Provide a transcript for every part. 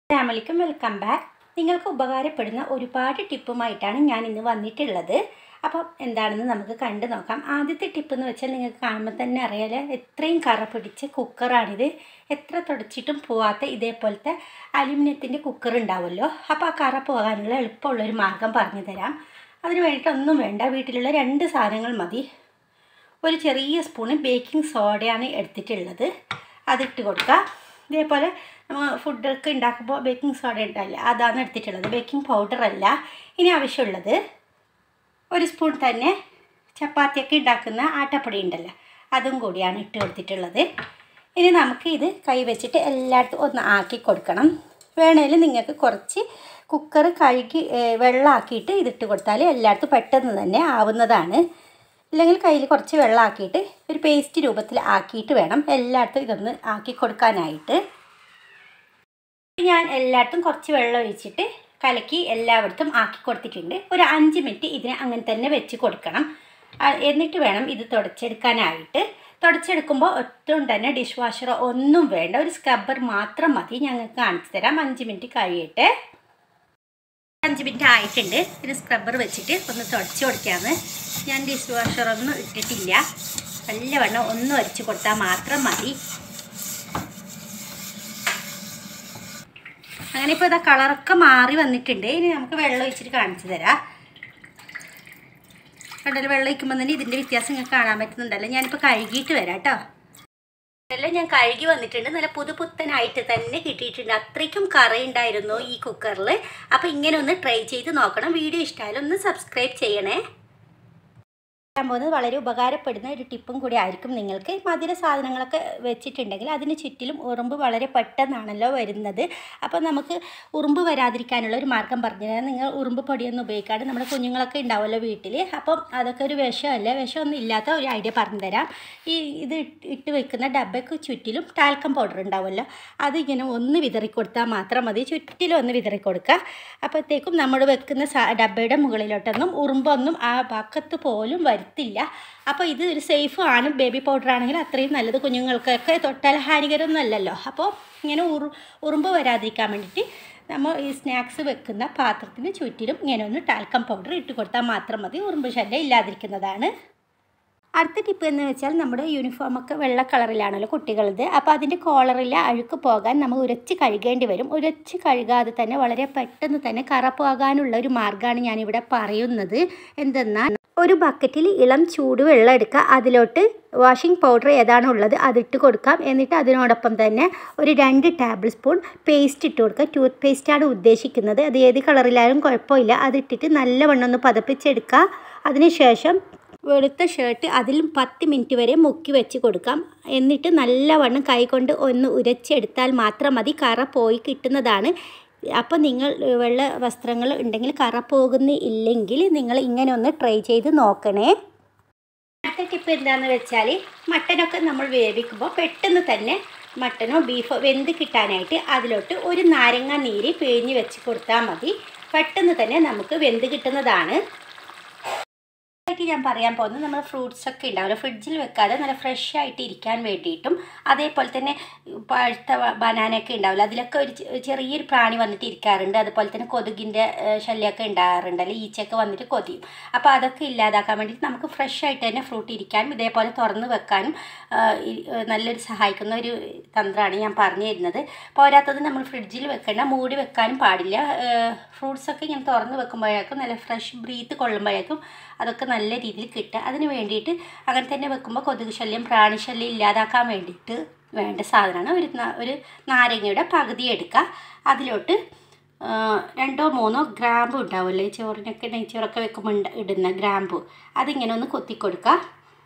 ഫാമിലിക്കും welcome back നിങ്ങൾക്ക് ഉപകാരപ്പെടുന്ന ഒരുപാട് ടിപ്പുമായിട്ടാണ് ഞാൻ ഇന്ന് വന്നിട്ടുള്ളത് അപ്പം എന്താണെന്ന് നമുക്ക് കണ്ടു നോക്കാം ആദ്യത്തെ ടിപ്പ് എന്ന് വെച്ചാൽ നിങ്ങൾക്ക് കാണുമ്പോൾ തന്നെ അറിയാലോ എത്രയും കറ പിടിച്ച കുക്കറാണിത് എത്ര തുടച്ചിട്ടും പോവാത്ത ഇതേപോലത്തെ അലുമിനിയത്തിൻ്റെ കുക്കർ ഉണ്ടാവുമല്ലോ അപ്പോൾ ആ കറ പോകാനുള്ള എളുപ്പമുള്ളൊരു മാർഗം പറഞ്ഞു തരാം അതിന് വേണ്ടിയിട്ട് ഒന്നും വേണ്ട വീട്ടിലുള്ള രണ്ട് സാധനങ്ങൾ മതി ഒരു ചെറിയ സ്പൂണ് ബേക്കിംഗ് സോഡയാണ് എടുത്തിട്ടുള്ളത് അതിട്ട് കൊടുക്കുക ഇതേപോലെ നമ്മൾ ഫുഡൊക്കെ ഉണ്ടാക്കുമ്പോൾ ബേക്കിംഗ് സോഡ ഉണ്ടല്ല അതാണ് എടുത്തിട്ടുള്ളത് ബേക്കിംഗ് പൗഡർ അല്ല ഇനി ആവശ്യമുള്ളത് ഒരു സ്പൂൺ തന്നെ ചപ്പാത്തിയൊക്കെ ഉണ്ടാക്കുന്ന ആട്ടപ്പൊടി ഉണ്ടല്ലോ അതും കൂടിയാണ് ഇട്ട് കൊടുത്തിട്ടുള്ളത് ഇനി നമുക്ക് ഇത് കൈ വെച്ചിട്ട് എല്ലായിടത്തും ഒന്ന് ആക്കി കൊടുക്കണം വേണേൽ നിങ്ങൾക്ക് കുറച്ച് കുക്കർ കഴുകി ഏഹ്, വെള്ളമാക്കിയിട്ട് ഇതിട്ട് കൊടുത്താൽ എല്ലായിടത്തും പെട്ടെന്ന് തന്നെ ആവുന്നതാണ് ഇല്ലെങ്കിൽ കയ്യിൽ കുറച്ച് വെള്ളമാക്കിയിട്ട് ഒരു പേസ്റ്റ് രൂപത്തിൽ ആക്കിയിട്ട് വേണം എല്ലായിടത്തും ഇതൊന്ന് ആക്കി കൊടുക്കാനായിട്ട് ഞാൻ എല്ലായിടത്തും കുറച്ച് വെള്ളം ഒഴിച്ചിട്ട് കലക്കി എല്ലായിടത്തും ആക്കി കൊടുത്തിട്ടുണ്ട് ഒരു അഞ്ച് മിനിറ്റ് ഇതിനെ അങ്ങനെ തന്നെ വെച്ച് കൊടുക്കണം ആ, എന്നിട്ട് വേണം ഇത് തുടച്ചെടുക്കാനായിട്ട് തുടച്ചെടുക്കുമ്പോൾ ഒട്ടും തന്നെ ഡിഷ് വാഷറോ ഒന്നും വേണ്ട ഒരു സ്ക്രബ്ബർ മാത്രം മതി ഞങ്ങൾക്ക് കാണിച്ചു തരാം അഞ്ച് മിനിറ്റ് കഴിയട്ടെ അഞ്ച് മിനിറ്റ് ആയിട്ടുണ്ട് പിന്നെ സ്ക്രബ്ബർ വെച്ചിട്ട് ഒന്ന് തുടച്ച് കൊടുക്കാമെന്ന് ഞാൻ ഡിഷ് വാഷറൊന്നും ഇട്ടിട്ടില്ല നല്ലവണ്ണം ഒന്ന് ഒരച്ച് കൊടുത്താൽ മാത്രം മതി അങ്ങനെ ഇപ്പോൾ ഇതാ കളറൊക്കെ മാറി വന്നിട്ടുണ്ട് ഇനി നമുക്ക് വെള്ളം ഒഴിച്ചിട്ട് കാണിച്ചു തരാം കണ്ടല്ലോ വെള്ളം ഒഴിക്കുമ്പോൾ തന്നെ ഇതിൻ്റെ വ്യത്യാസം നിങ്ങൾക്ക് കാണാൻ പറ്റുന്നുണ്ടല്ലോ ഞാനിപ്പോൾ കഴുകിയിട്ട് വരാം കേട്ടോ എല്ലാം ഞാൻ കഴുകി വന്നിട്ടുണ്ട് നല്ല പുതുപുത്തനായിട്ട് തന്നെ കിട്ടിയിട്ടുണ്ട് അത്രയ്ക്കും കറയുണ്ടായിരുന്നു ഈ കുക്കറിൽ അപ്പോൾ ഇങ്ങനെ ഒന്ന് ട്രൈ ചെയ്ത് നോക്കണം വീഡിയോ ഇഷ്ടമായാലും ഒന്ന് സബ്സ്ക്രൈബ് ചെയ്യണേ ചെയ്യാൻ പോകുന്നത് വളരെ ഉപകാരപ്പെടുന്ന ഒരു ടിപ്പും കൂടി ആയിരിക്കും നിങ്ങൾക്ക് മധുര സാധനങ്ങളൊക്കെ വെച്ചിട്ടുണ്ടെങ്കിൽ അതിന് ചുറ്റിലും ഉറുമ്പ് വളരെ പെട്ടെന്നാണല്ലോ വരുന്നത് അപ്പോൾ നമുക്ക് ഉറുമ്പ് വരാതിരിക്കാനുള്ള ഒരു മാർഗം പറഞ്ഞു തരാം നിങ്ങൾ ഉറുമ്പ് പൊടിയൊന്നും ഉപയോഗിക്കാതെ നമ്മുടെ കുഞ്ഞുങ്ങളൊക്കെ ഉണ്ടാവുമല്ലോ വീട്ടിൽ അപ്പം അതൊക്കെ ഒരു വിഷമല്ല വിഷമൊന്നും ഇല്ലാത്ത ഒരു ഐഡിയ പറഞ്ഞു തരാം ഈ ഇത് ഇട്ട് ഇട്ട് വെക്കുന്ന ഡബയ്ക്ക് ചുറ്റിലും ടാൽക്കം പൗഡർ ഉണ്ടാവുമല്ലോ അതിങ്ങനെ ഒന്ന് വിതറി കൊടുത്താൽ മാത്രം മതി ചുറ്റിലും ഒന്ന് വിതറി കൊടുക്കുക അപ്പോഴത്തേക്കും നമ്മൾ വെക്കുന്ന സാ ഡബയുടെ മുകളിലോട്ടൊന്നും ഉറുമ്പൊന്നും ആ പക്കത്ത് പോലും വരുത്തില്ല അപ്പോൾ ഇത് ഒരു സേഫ് ആണ് ബേബി പൗഡർ ആണെങ്കിൽ അത്രയും നല്ലത് കുഞ്ഞുങ്ങൾക്കൊക്കെ തൊട്ടാൽ ഹാനികരമൊന്നും അല്ലല്ലോ അപ്പോൾ ഇങ്ങനെ ഉറു ഉറുമ്പ് വരാതിരിക്കാൻ വേണ്ടിയിട്ട് നമ്മൾ ഈ സ്നാക്സ് വെക്കുന്ന പാത്രത്തിന് ചുറ്റിലും ഇങ്ങനെ ഒന്ന് ടാൽക്കം പൗഡർ ഇട്ട് കൊടുത്താൽ മാത്രം മതി ഉറുമ്പ് ശല്യം ഇല്ലാതിരിക്കുന്നതാണ് അടുത്ത ടിപ്പ് എന്ന് വെച്ചാൽ നമ്മുടെ യൂണിഫോമൊക്കെ വെള്ള കളറിലാണല്ലോ കുട്ടികളത് അപ്പോൾ അതിൻ്റെ കോളറിലെ അഴുക്ക് പോകാൻ നമ്മൾ ഉരച്ച് കഴുകേണ്ടി വരും ഉരച്ച് കഴുകാതെ തന്നെ വളരെ പെട്ടെന്ന് തന്നെ കറ പോകാനുള്ള ഒരു മാർഗ്ഗമാണ് ഞാനിവിടെ പറയുന്നത് എന്തെന്നാൽ ഒരു ബക്കറ്റിൽ ഇളം ചൂട് വെള്ളം എടുക്കുക അതിലോട്ട് വാഷിംഗ് പൗഡർ ഏതാണോ ഉള്ളത് അതിട്ട് കൊടുക്കാം എന്നിട്ട് അതിനോടൊപ്പം തന്നെ ഒരു രണ്ട് ടേബിൾ സ്പൂൺ പേസ്റ്റ് ഇട്ട് കൊടുക്കുക ടൂത്ത് പേസ്റ്റാണ് ഉദ്ദേശിക്കുന്നത് അത് ഏത് കളറിലായാലും കുഴപ്പമില്ല അതിട്ടിട്ട് നല്ലവണ്ണം ഒന്ന് പതപ്പിച്ചെടുക്കുക അതിനുശേഷം വെളുത്ത ഷർട്ട് അതിൽ പത്ത് മിനിറ്റ് വരെ മുക്കി വെച്ച് കൊടുക്കാം എന്നിട്ട് നല്ലവണ്ണം കൈകൊണ്ട് ഒന്ന് ഉരച്ചെടുത്താൽ മാത്രം മതി കറ പോയി കിട്ടുന്നതാണ് അപ്പോൾ നിങ്ങൾ ഏഹ്, വെള്ള വസ്ത്രങ്ങൾ ഉണ്ടെങ്കിൽ കറ പോകുന്നില്ലെങ്കിൽ നിങ്ങൾ ഇങ്ങനെ ഒന്ന് ട്രൈ ചെയ്ത് നോക്കണേ അടുത്ത ടിപ്പ് എന്താണെന്ന് വെച്ചാൽ മട്ടനൊക്കെ നമ്മൾ വേവിക്കുമ്പോൾ പെട്ടെന്ന് തന്നെ മട്ടനോ ബീഫോ വെന്ത് കിട്ടാനായിട്ട് അതിലോട്ട് ഒരു നാരങ്ങ നീര് പിഴിഞ്ഞ് വെച്ച് കൊടുത്താൽ മതി പെട്ടെന്ന് തന്നെ നമുക്ക് വെന്ത് കിട്ടുന്നതാണ് ആയിട്ട് ഞാൻ പറയാൻ പോകുന്നത് നമ്മൾ ഫ്രൂട്ട്സ് ഒക്കെ ഉണ്ടാവില്ല ഫ്രിഡ്ജിൽ വെക്കാതെ നല്ല ഫ്രഷ് ആയിട്ട് ഇരിക്കാൻ വേണ്ടിയിട്ടും അതേപോലെ തന്നെ പഴുത്ത ബനാനയൊക്കെ ഉണ്ടാവില്ല അതിലൊക്കെ ഒരു ചെ- ചെറിയൊരു പ്രാണി വന്നിട്ട് ഇരിക്കാറുണ്ട് അതുപോലെ തന്നെ കൊതുകിൻ്റെ ഏഹ്, ശല്യമൊക്കെ ഉണ്ടാകാറുണ്ടല്ലോ ഈച്ചയൊക്കെ വന്നിട്ട് കൊതിയും അപ്പോൾ അതൊക്കെ ഇല്ലാതാക്കാൻ വേണ്ടിയിട്ട് നമുക്ക് ഫ്രഷ് ആയിട്ട് തന്നെ ഫ്രൂട്ട് ഇരിക്കാനും ഇതേപോലെ തുറന്ന് വെക്കാനും ആഹ്, ഈ- ഏഹ്, നല്ലൊരു സഹായിക്കുന്ന ഒരു തന്ത്രമാണ് ഞാൻ പറഞ്ഞു തരുന്നത് പോരാത്തത് നമ്മൾ ഫ്രിഡ്ജിൽ വെക്കേണ്ട മൂടി വെക്കാനും പാടില്ല ഫ്രൂട്ട്സൊക്കെ ഇങ്ങനെ തുറന്ന് വെക്കുമ്പോഴേക്കും നല്ല ഫ്രഷ് ബ്രീത്ത് കൊള്ളുമ്പോഴേക്കും അതൊക്കെ നല്ല രീതിയിൽ കിട്ടുക അതിന് വേണ്ടിയിട്ട് അങ്ങനെ തന്നെ വെക്കുമ്പോൾ കൊതുക് ശല്യം പ്രാണിശല്യം ഇല്ലാതാക്കാൻ വേണ്ടിയിട്ട് വേണ്ട സാധനമാണ് ഒരു ന- ഒരു നാരങ്ങയുടെ പകുതി എടുക്കുക അതിലോട്ട് ആ, രണ്ടോ മൂന്നോ ഗ്രാമ്പു ഉണ്ടാവുമല്ലോ ഈ ചോറിനൊക്കെ നെയ്ച്ചോറൊക്കെ വെക്കുമ്പോൾ ഇണ്ട- ഇടുന്ന ഗ്രാമ്പു അതിങ്ങനെ ഒന്ന് കൊത്തി കൊടുക്കുക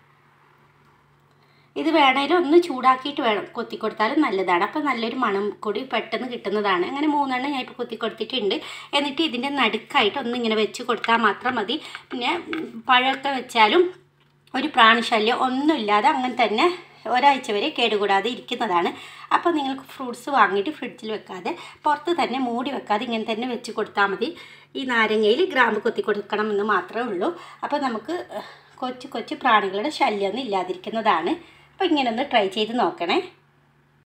ഇത് വേണേലും ഒന്ന് ചൂടാക്കിയിട്ട് വേണം കൊത്തി കൊടുത്താലും നല്ലതാണ് അപ്പോൾ നല്ലൊരു മണം കൂടി പെട്ടെന്ന് കിട്ടുന്നതാണ് അങ്ങനെ മൂന്നെണ്ണം ഞാൻ ഇപ്പോൾ കൊത്തി കൊടുത്തിട്ടുണ്ട് എന്നിട്ട് ഇതിൻ്റെ നടുക്കായിട്ട് ഒന്ന് ഇങ്ങനെ വെച്ച് കൊടുത്താൽ മാത്രം മതി പിന്നെ ഉം, പഴമൊക്കെ വെച്ചാലും ഒരു പ്രാണിശല്യം ഒന്നുമില്ലാതെ അങ്ങനെ തന്നെ ഒരാഴ്ച വരെ കേടുകൂടാതെ ഇരിക്കുന്നതാണ് അപ്പോൾ നിങ്ങൾക്ക് ഫ്രൂട്ട്സ് വാങ്ങിയിട്ട് ഫ്രിഡ്ജിൽ വെക്കാതെ പുറത്ത് തന്നെ മൂടി വെക്കാതെ ഇങ്ങനെ തന്നെ വെച്ച് കൊടുത്താൽ മതി ഈ നാരങ്ങയിൽ ഗ്രാമ്പ് കൊത്തി കൊടുക്കണം എന്ന് മാത്രമേ ഉള്ളൂ അപ്പോൾ നമുക്ക് കൊച്ചു കൊച്ചു പ്രാണികളുടെ ശല്യമൊന്നും ഇല്ലാതിരിക്കുന്നതാണ് അപ്പോൾ ഇങ്ങനെ ഒന്ന് ട്രൈ ചെയ്ത് നോക്കണേ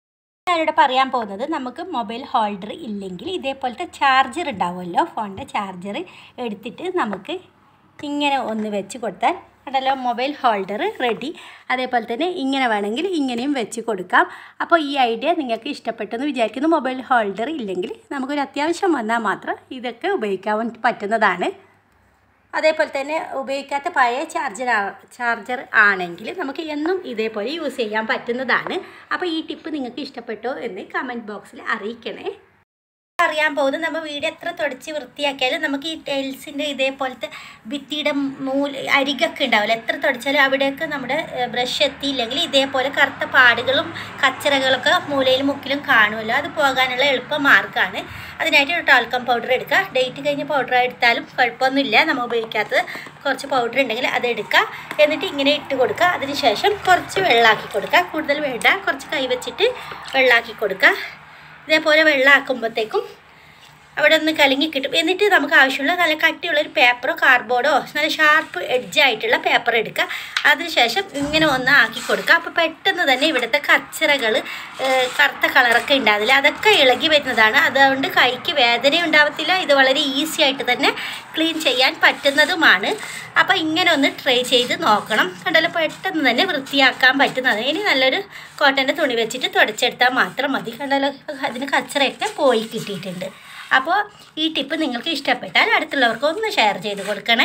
ഞാനിവിടെ പറയാൻ പോകുന്നത് നമുക്ക് മൊബൈൽ ഹോൾഡർ ഇല്ലെങ്കിൽ ഇതേപോലത്തെ ചാർജർ ഉണ്ടാവുമല്ലോ ഫോണിൻ്റെ ചാർജർ എടുത്തിട്ട് നമുക്ക് ഇങ്ങനെ ഒന്ന് വെച്ച് കൊടുത്താൽ കണ്ടല്ലോ മൊബൈൽ ഹോൾഡർ റെഡി അതേപോലെ തന്നെ ഇങ്ങനെ വേണമെങ്കിൽ ഇങ്ങനെയും വെച്ച് കൊടുക്കാം അപ്പോൾ ഈ ഐഡിയ നിങ്ങൾക്ക് ഇഷ്ടപ്പെട്ടെന്ന് വിചാരിക്കുന്നു മൊബൈൽ ഹോൾഡർ ഇല്ലെങ്കിൽ നമുക്കൊരു അത്യാവശ്യം വന്നാൽ മാത്രം ഇതൊക്കെ ഉപയോഗിക്കാൻ പറ്റുന്നതാണ് അതേപോലെ തന്നെ ഉപയോഗിക്കാത്ത പഴയ ചാർജർ ചാർജർ ആണെങ്കിൽ നമുക്ക് എന്നും ഇതേപോലെ യൂസ് ചെയ്യാൻ പറ്റുന്നതാണ് അപ്പോൾ ഈ ടിപ്പ് നിങ്ങൾക്ക് ഇഷ്ടപ്പെട്ടോ എന്ന് കമൻറ്റ് ബോക്സിൽ അറിയിക്കണേ അറിയാൻ പോകുന്നത് നമ്മൾ വീട് എത്ര തുടച്ച് വൃത്തിയാക്കിയാലും നമുക്ക് ഈ ടൈൽസിൻ്റെ ഇതേപോലത്തെ ഭിത്തിയുടെ മൂല അരികൊക്കെ ഉണ്ടാവില്ല എത്ര തുടച്ചാലും അവിടെയൊക്കെ നമ്മുടെ ബ്രഷ് എത്തിയില്ലെങ്കിൽ ഇതേപോലെ കറുത്ത പാടുകളും കച്ചറകളൊക്കെ മൂലയിലും മുക്കിലും കാണുമല്ലോ അത് പോകാനുള്ള എളുപ്പ മാർഗ്ഗമാണ് അതിനായിട്ട് ഒരു ടാൽക്കം പൗഡർ എടുക്കുക ഡേറ്റ് കഴിഞ്ഞ പൗഡർ എടുത്താലും കുഴപ്പമൊന്നുമില്ല നമ്മൾ ഉപയോഗിക്കാത്തത് കുറച്ച് പൗഡർ ഉണ്ടെങ്കിൽ അത് എടുക്കുക എന്നിട്ട് ഇങ്ങനെ ഇട്ട് കൊടുക്കുക അതിന് ശേഷം കുറച്ച് വെള്ളമാക്കി കൊടുക്കുക കൂടുതൽ വേണ്ട കുറച്ച് കൈ വെച്ചിട്ട് വെള്ളമാക്കി കൊടുക്കുക ഇതേപോലെ വെള്ളമാക്കുമ്പോഴത്തേക്കും അവിടെ ഒന്ന് കലങ്ങി കിട്ടും എന്നിട്ട് നമുക്ക് ആവശ്യമുള്ള നല്ല കട്ടിയുള്ള ഒരു പേപ്പറോ കാർഡ്ബോർഡോ നല്ല ഷാർപ്പ് എഡ്ജായിട്ടുള്ള പേപ്പർ എടുക്കുക അതിനുശേഷം ഇങ്ങനെ ഒന്ന് ആക്കി കൊടുക്കുക അപ്പോൾ പെട്ടെന്ന് തന്നെ ഇവിടുത്തെ കച്ചറകൾ കറുത്ത കളറൊക്കെ ഉണ്ടാവില്ല അതൊക്കെ ഇളകി വരുന്നതാണ് അതുകൊണ്ട് കൈക്ക് വേദന ഉണ്ടാവത്തില്ല ഇത് വളരെ ഈസി ആയിട്ട് തന്നെ ക്ലീൻ ചെയ്യാൻ പറ്റുന്നതുമാണ് അപ്പോൾ ഇങ്ങനെ ഒന്ന് ട്രൈ ചെയ്ത് നോക്കണം കണ്ടല്ലോ പെട്ടെന്ന് തന്നെ വൃത്തിയാക്കാൻ പറ്റുന്നതാണ് ഇനി നല്ലൊരു കോട്ടൻ്റെ തുണി വെച്ചിട്ട് തുടച്ചെടുത്താൽ മാത്രം മതി കണ്ടല്ലോ അതിന് കച്ചറയൊക്കെ പോയി കിട്ടിയിട്ടുണ്ട് അപ്പോൾ ഈ ടിപ്പ് നിങ്ങൾക്ക് ഇഷ്ടപ്പെട്ടാൽ അടുത്തുള്ളവർക്ക് ഒന്ന് ഷെയർ ചെയ്ത് കൊടുക്കണേ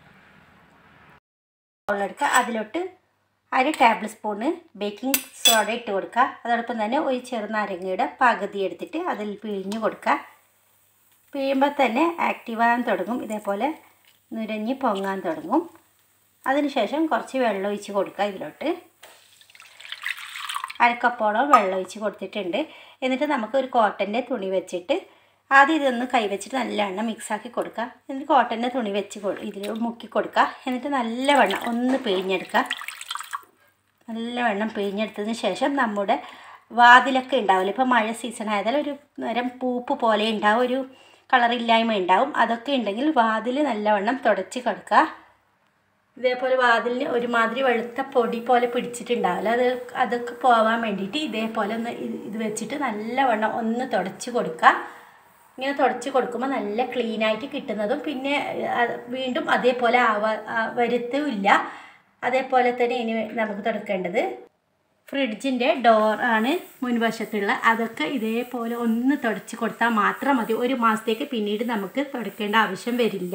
എടുക്കുക അതിലോട്ട് അര ടേബിൾ സ്പൂണ് ബേക്കിംഗ് സോഡ ഇട്ട് കൊടുക്കുക അതോടൊപ്പം തന്നെ ഒരു ചെറുനാരങ്ങയുടെ പകുതി എടുത്തിട്ട് അതിൽ പിഴിഞ്ഞ് കൊടുക്കുക പിഴിയുമ്പോൾ തന്നെ ആക്റ്റീവാകാൻ തുടങ്ങും ഇതേപോലെ നുരഞ്ഞ് പൊങ്ങാൻ തുടങ്ങും അതിനുശേഷം കുറച്ച് വെള്ളം ഒഴിച്ച് കൊടുക്കുക ഇതിലോട്ട് അരക്കപ്പോളം വെള്ളം ഒഴിച്ച് കൊടുത്തിട്ടുണ്ട് എന്നിട്ട് നമുക്ക് ഒരു കോട്ടൻ്റെ തുണി വെച്ചിട്ട് ആദ്യം ഇതൊന്ന് കൈവച്ചിട്ട് നല്ലവണ്ണം മിക്സാക്കി കൊടുക്കുക എന്നിട്ട് കോട്ടൻ്റെ തുണി വെച്ച് ഇതിൽ മുക്കി കൊടുക്കുക എന്നിട്ട് നല്ലവണ്ണം ഒന്ന് പിഴിഞ്ഞെടുക്കുക നല്ലവണ്ണം പിഴിഞ്ഞെടുത്തതിന് ശേഷം നമ്മുടെ വാതിലൊക്കെ ഉണ്ടാവില്ല ഇപ്പോൾ മഴ സീസൺ ആയതാൽ ഒരു നേരം പൂപ്പ് പോലെ ഉണ്ടാവും ഒരു കളറില്ലായ്മ ഉണ്ടാവും അതൊക്കെ ഉണ്ടെങ്കിൽ വാതിൽ നല്ലവണ്ണം തുടച്ച് കൊടുക്കുക ഇതേപോലെ വാതിലിന് ഒരുമാതിരി വെളുത്ത പൊടി പോലെ പിടിച്ചിട്ടുണ്ടാവില്ല അത് അതൊക്കെ പോവാൻ വേണ്ടിയിട്ട് ഇതേപോലെ ഒന്ന് ഇത് വെച്ചിട്ട് നല്ലവണ്ണം ഒന്ന് തുടച്ച് കൊടുക്കുക ഇങ്ങനെ തുടച്ച് കൊടുക്കുമ്പോൾ നല്ല ക്ലീനായിട്ട് കിട്ടുന്നതും പിന്നെ വീണ്ടും അതേപോലെ ആവാ വരുത്തുമില്ല അതേപോലെ തന്നെ ഇനി നമുക്ക് തുടക്കേണ്ടത് ഫ്രിഡ്ജിൻ്റെ ഡോർ ആണ് മുൻവശത്തുള്ള അതൊക്കെ ഇതേപോലെ ഒന്ന് തുടച്ച് കൊടുത്താൽ മാത്രം മതി ഒരു മാസത്തേക്ക് പിന്നീട് നമുക്ക് തുടക്കേണ്ട ആവശ്യം വരില്ല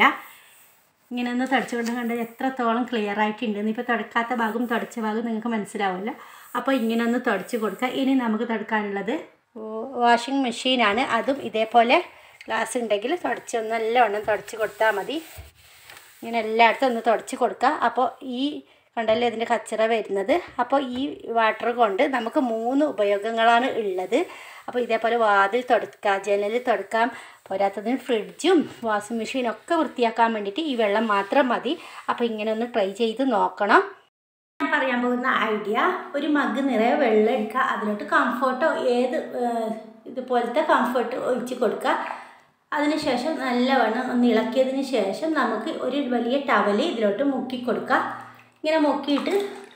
ഇങ്ങനെ ഒന്ന് തുടച്ച് കൊണ്ട് കണ്ടാൽ എത്രത്തോളം ക്ലിയർ ആയിട്ടുണ്ടെന്ന് ഇപ്പോൾ തുടക്കാത്ത ഭാഗം തുടച്ച ഭാഗം നിങ്ങൾക്ക് മനസ്സിലാവില്ല അപ്പോൾ ഇങ്ങനെ ഒന്ന് തുടച്ച് കൊടുക്കുക ഇനി നമുക്ക് തുടക്കാനുള്ളത് വാഷിംഗ് മെഷീനാണ് അതും ഇതേപോലെ ഗ്ലാസ് ഉണ്ടെങ്കിൽ തുടച്ച് ഒന്ന് നല്ലവണ്ണം തുടച്ച് കൊടുത്താൽ മതി ഇങ്ങനെ എല്ലായിടത്തും ഒന്ന് തുടച്ച് കൊടുക്കുക അപ്പോൾ ഈ കണ്ടല്ലേ ഇതിൻ്റെ കച്ചറ വരുന്നത് അപ്പോൾ ഈ വാട്ടർ കൊണ്ട് നമുക്ക് മൂന്ന് ഉപയോഗങ്ങളാണ് ഉള്ളത് അപ്പോൾ ഇതേപോലെ വാതിൽ തുടക്കാം ജനൽ തുടക്കാം പോരാത്തതിന് ഫ്രിഡ്ജും വാഷിംഗ് മെഷീനും ഒക്കെ വൃത്തിയാക്കാൻ വേണ്ടിയിട്ട് ഈ വെള്ളം മാത്രം മതി അപ്പോൾ ഇങ്ങനെ ഒന്ന് ട്രൈ ചെയ്ത് നോക്കണം ഞാൻ പറയാൻ പോകുന്ന ഐഡിയ ഒരു മഗ് നിറയെ വെള്ളം എടുക്കുക അതിലോട്ട് കംഫർട്ടോ ഏത് ഇതുപോലത്തെ കംഫർട്ട് ഒഴിച്ച് കൊടുക്കുക അതിനുശേഷം നല്ലവണ്ണം ഒന്ന് ഇളക്കിയതിന് ശേഷം നമുക്ക് ഒരു വലിയ ടവല് ഇതിലോട്ട് മുക്കി കൊടുക്കുക ഇങ്ങനെ മുക്കിയിട്ട്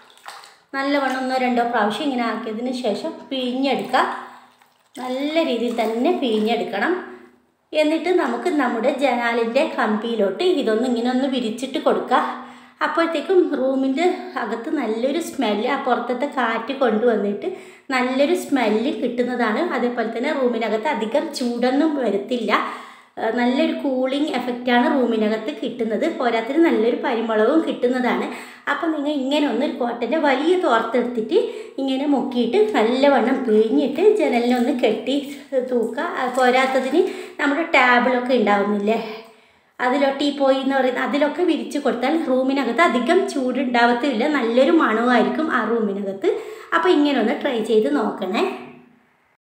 നല്ലവണ്ണം ഒന്നോ രണ്ടോ പ്രാവശ്യം ഇങ്ങനെ ആക്കിയതിന് ശേഷം പിഴിഞ്ഞെടുക്കുക നല്ല രീതിയിൽ തന്നെ പിഴിഞ്ഞെടുക്കണം എന്നിട്ട് നമുക്ക് നമ്മുടെ ജനാലിൻ്റെ കമ്പിയിലോട്ട് ഇതൊന്ന് ഇങ്ങനെ ഒന്ന് വിരിച്ചിട്ട് കൊടുക്കുക അപ്പോഴത്തേക്കും റൂമിൻ്റെ അകത്ത് നല്ലൊരു സ്മെല്ല് ആ പുറത്തത്തെ കാറ്റ് കൊണ്ടുവന്നിട്ട് നല്ലൊരു സ്മെല്ല് കിട്ടുന്നതാണ് അതേപോലെ തന്നെ റൂമിനകത്ത് അധികം ചൂടൊന്നും വരത്തില്ല നല്ലൊരു കൂളിംഗ് എഫക്റ്റാണ് റൂമിനകത്ത് കിട്ടുന്നത് പോരാത്തിന് നല്ലൊരു പരിമളവും കിട്ടുന്നതാണ് അപ്പം നിങ്ങൾ ഇങ്ങനെ ഒന്ന് ഒരു കോട്ടൻ്റെ വലിയ തോർത്തെടുത്തിട്ട് ഇങ്ങനെ മുക്കിയിട്ട് നല്ലവണ്ണം പിഴിഞ്ഞിട്ട് ജനലിനൊന്ന് കെട്ടി തൂക്കുക പോരാത്തതിന് നമ്മുടെ ടാബിളൊക്കെ ഉണ്ടാവുന്നില്ലേ അതിലോട്ട് ഈ പോയി എന്ന് പറയുന്നത് അതിലൊക്കെ വിരിച്ച് കൊടുത്താൽ റൂമിനകത്ത് അധികം ചൂടുണ്ടാവത്തില്ല നല്ലൊരു മണമായിരിക്കും ആ റൂമിനകത്ത് അപ്പോൾ ഇങ്ങനെ ഒന്ന് ട്രൈ ചെയ്ത് നോക്കണേ